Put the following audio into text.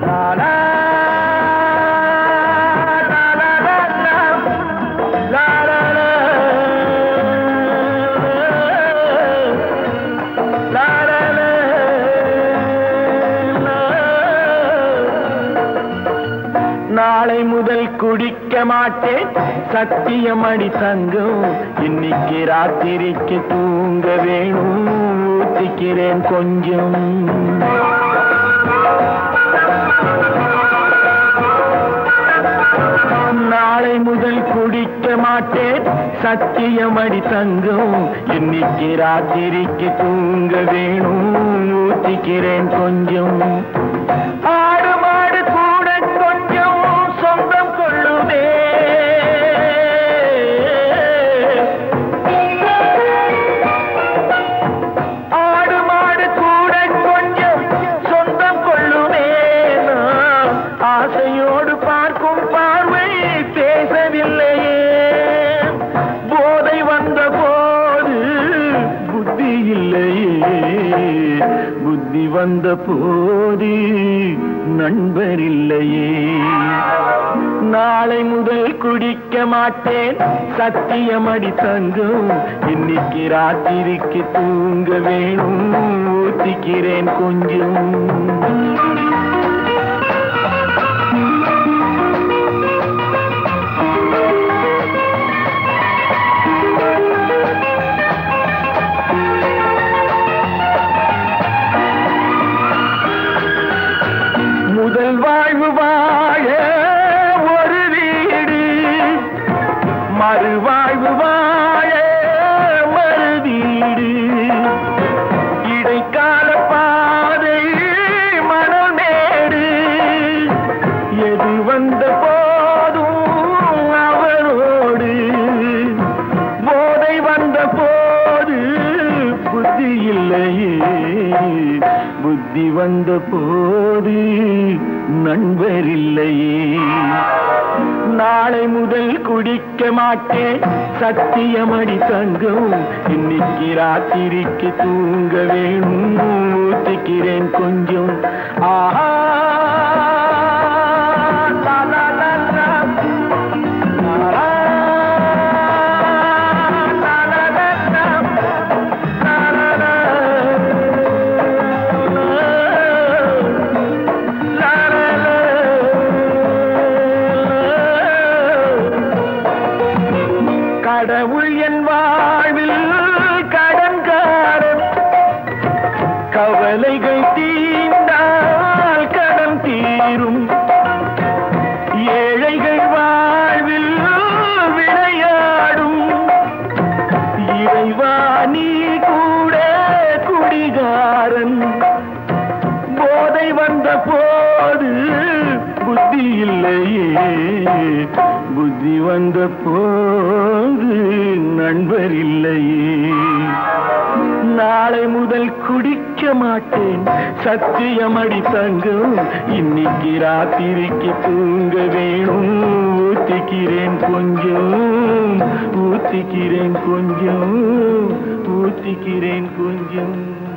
லாலா, லாலாலாலா, லாலாலா, லாலாலா. நாளை முதல் குடிக்க மாட்டேன் சத்தியம் அடி தங்கம் இன்னைக்கு ராத்திரிக்கு தூங்க வேணும் ஊத்திக்கிறேன் கொஞ்சம் நாளை முதல் குடிக்க மாட்டேன் சத்தியம் அடி தங்கம் இன்னைக்கு ராத்திரிக்கு தூங்க வேணும் ஊத்திக்கிறேன் கொஞ்சம் ஆடு மாடு கூட கொஞ்சம் சொந்தம் கொள்ளுதே ஆடு மாடு கூட கொஞ்சம் சொந்தம் கொள்ளுமே நான் ஆசையோடு பார்க்கும் பார்வை பேசவில்லையே போதை வந்த போது புத்தி இல்லையே புத்தி வந்த போது நண்பர் இல்லையே நாளை முதல் குடிக்க மாட்டேன் சத்தியம் அடி தங்கம் இன்னைக்கு ராத்திரிக்கு தூங்க வேணும் ஊத்திக்கிறேன் கொஞ்சம் முதல் வாழ்வு வாழ ஒரு வீடு மறுவாழ்வு வாழ மறு வீடு இடைக்கால பாதை மணல் மேடு எது வந்த போதும் அவரோடு போதை வந்த போது புத்தி இல்லையே புத்தி வந்த போது நண்பர் இல்லையே நாளை முதல் குடிக்க மாட்டேன் சத்தியமடி தங்கம் இன்னைக்கு ராத்திரிக்கு தூங்க வேணும் ஊத்திக்கிறேன் கொஞ்சம் ஆஹா லா, லா, லா, லா. லா, லா, லா, லா, லா, லா. லா, லா, லா. லா, லா, லா. கடவுள் என் வாழ்வில் கடன்காரன் கவலைகள் தீர்ந்தால் கடன் தீரும் ஏழைகள் வாழ்வில் விளையாடும் இறைவா நீ கூட குடிகாரன் போதை வந்த போது புத்தி இல்லையே புத்தி வந்த போது நண்பர் இல்லையே நாளை முதல் குடிக்க மாட்டேன் சத்தியமடி தங்கம் இன்னைக்கு ராத்திரிக்கு தூங்க வேணும் ஊத்திக்கிறேன் கொஞ்சம் ஊத்திக்கிறேன் கொஞ்சம் ஊத்திக்கிறேன் கொஞ்சம்